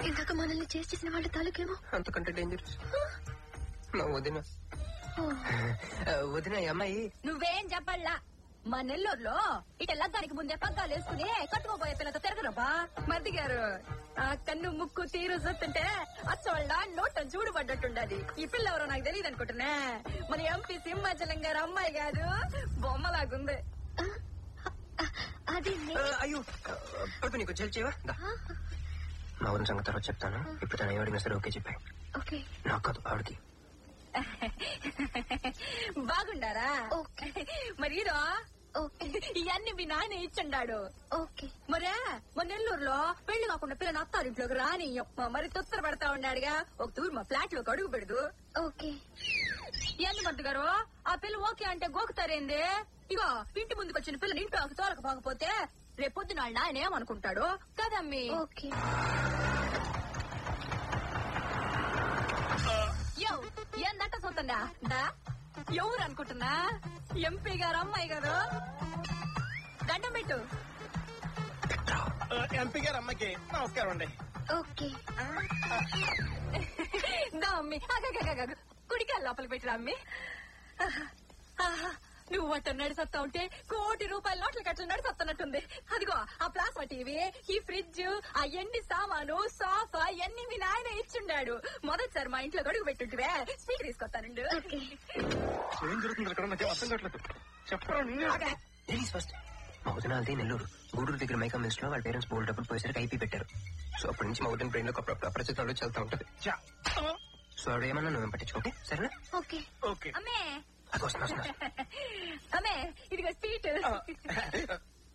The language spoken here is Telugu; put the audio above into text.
ఇందాక మనల్ని చేసి చేసిన వాళ్ళ తాలూకేమో అంతకంటే డేంజరస్ మా వదిన ఆ, వదిన ఈ అమ్మాయి నువ్వేం చెప్పల్లా మా నెల్లూరులో ఇట లగ్గానికి ముందే పగ్గాలు వేసుకుని కట్టుకోబోయే పిల్లతో తిరగరబ్బా మరిది గారు ఆ కన్ను ముక్కు తీరు చూస్తుంటే అచ్చోళ్ళ నోట చూడబడ్డట్టుండది ఈ పిల్ల ఎవరో నాకు తెలియదు అనుకుంటున్నా మన ఎంపీ సింహాచలం గారు అమ్మాయి కాదు బొమ్మలాగుంది అది ఆ, అయ్యో పడుపు నీకు జల్ చేయవా దా. మా వదిన సంగతి తర్వాత చెప్తాను ఇప్పుడు తను ఏమడిగినా సరే ఓకే చెప్పాయి ఓకే నాకు కాదు ఆవిడకి బాగుండారా ఓకే మరి ఇదో ఓకే ఇవన్నీ మీ నాయన ఇచ్చుండాడు ఓకే మరే మా నెల్లూరులో పెళ్లి కాకుండా పిల్లని అత్తారింట్లోకి రానియ్యం మా మరి తొత్తర పడతా ఉన్నాడుగా ఒక తూరు మా ఫ్లాట్ లోకి అడుగు పెడదు ఓకే ఏంది మంత్రి గారు ఆ పిల్ల ఓకే అంటే గోకుతారేంది ఇగో ఇంటి ముందుకు వచ్చిన పిల్లని ఇంట్లోకి తోలకపోకపోతే రేపొద్దున వాళ్ళ నాయన ఏమనుకుంటాడు కదమ్మి ఓకే యో ఏందంట సొంతంగా దా ఎవరు అనుకుంటున్నా ఎంపీ గారు అమ్మాయి గారు దండం పెట్టు ఎంపీ గారు అమ్మకి నమస్కారం అండి ఓకే దా అమ్మి ఆగాగాగాగా. కుడికాయలు లోపలికి పెట్టిరా అమ్మి ఆహా, నువ్వు అట్ట నడిసొస్తా ఉంటే కోటి రూపాయల నోట్ల కట్ల నడిసొస్తున్నట్టుంది అదిగో ఆ ప్లాస్మా టీవీ ఈ ఫ్రిడ్జ్ ఆ ఎన్ని సామాను సోఫా ఎన్ని మీ నాయన ఇచ్చుండాడు మొదటిసారి మా ఇంట్లో గడుగు పెట్టుంటివే స్పీకర్ తీసుకొస్తానండు ఓకే ఏం జరుగుతుంది అక్కడ నాకు అర్థం కావట్లేదు చెప్పరా నిన్నే. ఆగా. లేడీస్ ఫస్ట్ మా వదిన వాళ్ళది నెల్లూరు గూడూరు దగ్గర మైకా మిల్స్ లో వాళ్ళ పేరెంట్స్ బోల్డ్ డబ్బులు పోయేసరికి ఐపీ పెట్టారు సో అప్పటి నుంచి మా వదిన బ్రెయిన్ లో అప్పుడప్పుడు అప్రచితాలు చల్తా ఉంటది చా. సో ఆవిడ ఏమన్నా నువ్వు పట్టించుకోకే సరేనా ఓకే ఓకే అమ్మే అది వస్తున్నా వస్తున్నా అమ్మే ఇదిగో స్వీట్ ఆ,